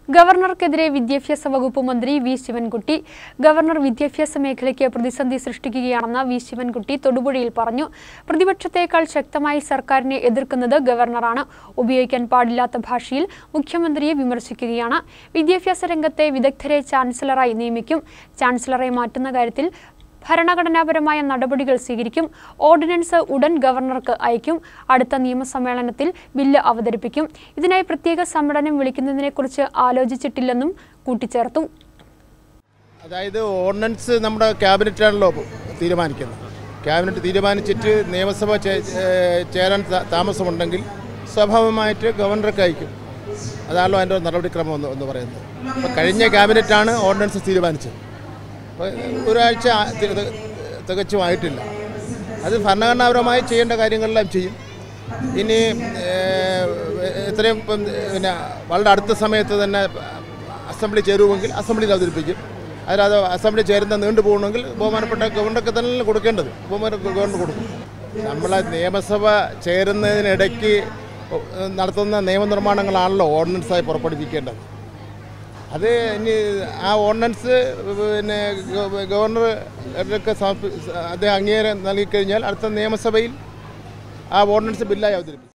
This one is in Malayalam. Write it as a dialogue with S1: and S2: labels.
S1: ഗവർണർക്കെതിരെ വിദ്യാഭ്യാസ വകുപ്പ് മന്ത്രി വി ശിവൻകുട്ടി ഗവർണർ വിദ്യാഭ്യാസ മേഖലയ്ക്ക് പ്രതിസന്ധി സൃഷ്ടിക്കുകയാണെന്ന് വി ശിവൻകുട്ടി തൊടുപുഴയിൽ പറഞ്ഞു പ്രതിപക്ഷത്തേക്കാൾ ശക്തമായി സർക്കാരിനെ എതിർക്കുന്നത് ഗവർണറാണ് ഉപയോഗിക്കാൻ പാടില്ലാത്ത ഭാഷയിൽ മുഖ്യമന്ത്രിയെ വിമർശിക്കുകയാണ് വിദ്യാഭ്യാസ രംഗത്തെ വിദഗ്ധരെ ചാൻസലറായി നിയമിക്കും ചാൻസലറെ മാറ്റുന്ന കാര്യത്തിൽ ഭരണഘടനാപരമായ നടപടികൾ സ്വീകരിക്കും ഓർഡിനൻസ് ഉടൻ ഗവർണർക്ക് അയക്കും അടുത്ത നിയമസമ്മേളനത്തിൽ ബില്ല് അവതരിപ്പിക്കും ഇതിനായി പ്രത്യേക സമ്മേളനം വിളിക്കുന്നതിനെക്കുറിച്ച് ആലോചിച്ചിട്ടില്ലെന്നും കൂട്ടിച്ചേർത്തു
S2: അതായത് ഓർഡിനൻസ് നമ്മുടെ ക്യാബിനറ്റാണല്ലോ തീരുമാനിക്കുന്നത് ക്യാബിനറ്റ് തീരുമാനിച്ചിട്ട് നിയമസഭ ചേ- ഏ, ചേരാൻ താ- താമസമുണ്ടെങ്കിൽ സ്വാഭാവികമായിട്ട് ഗവർണർക്ക് അയക്കും അതാണല്ലോ അതിൻ്റെ ഒരു നടപടിക്രമം എന്ന് എന്ന് പറയുന്നത് അപ്പോൾ കഴിഞ്ഞ ക്യാബിനറ്റാണ് ഓർഡിനൻസ് തീരുമാനിച്ചത് അപ്പോൾ ഒരാഴ്ച ആ- തി- തി- തികച്ചുമായിട്ടില്ല അത് ഭരണഘടനാപരമായി ചെയ്യേണ്ട കാര്യങ്ങളെല്ലാം ചെയ്യും ഇനി ഏ, എത്രയും ഇപ്പം പിന്നെ വളരെ അടുത്ത സമയത്ത് തന്നെ അസംബ്ലി ചേരുമെങ്കിൽ അസംബ്ലിയിൽ അവതരിപ്പിക്കും അതിലത് അസംബ്ലി ചേരുന്ന നീണ്ടു പോകണമെങ്കിൽ ബഹുമാനപ്പെട്ട ഗവർണർക്ക് തന്നെ കൊടുക്കേണ്ടത് ബഹുമാന ഗവർണർ കൊടുക്കും നമ്മളെ നിയമസഭ ചേരുന്നതിനിടയ്ക്ക് നടത്തുന്ന നിയമനിർമ്മാണങ്ങളാണല്ലോ ഓർഡിനൻസായി പുറപ്പെടുവിക്കേണ്ടത് അത് ഇനി ആ ഓർഡിനൻസ് പിന്നെ ഗവ- ഗവർണർക്ക് സമർപ്പി അദ്ദേഹം അംഗീകാരം നൽകിക്കഴിഞ്ഞാൽ അടുത്ത നിയമസഭയിൽ ആ ഓർഡിനൻസ് ബില്ലായി അവതരിപ്പിക്കും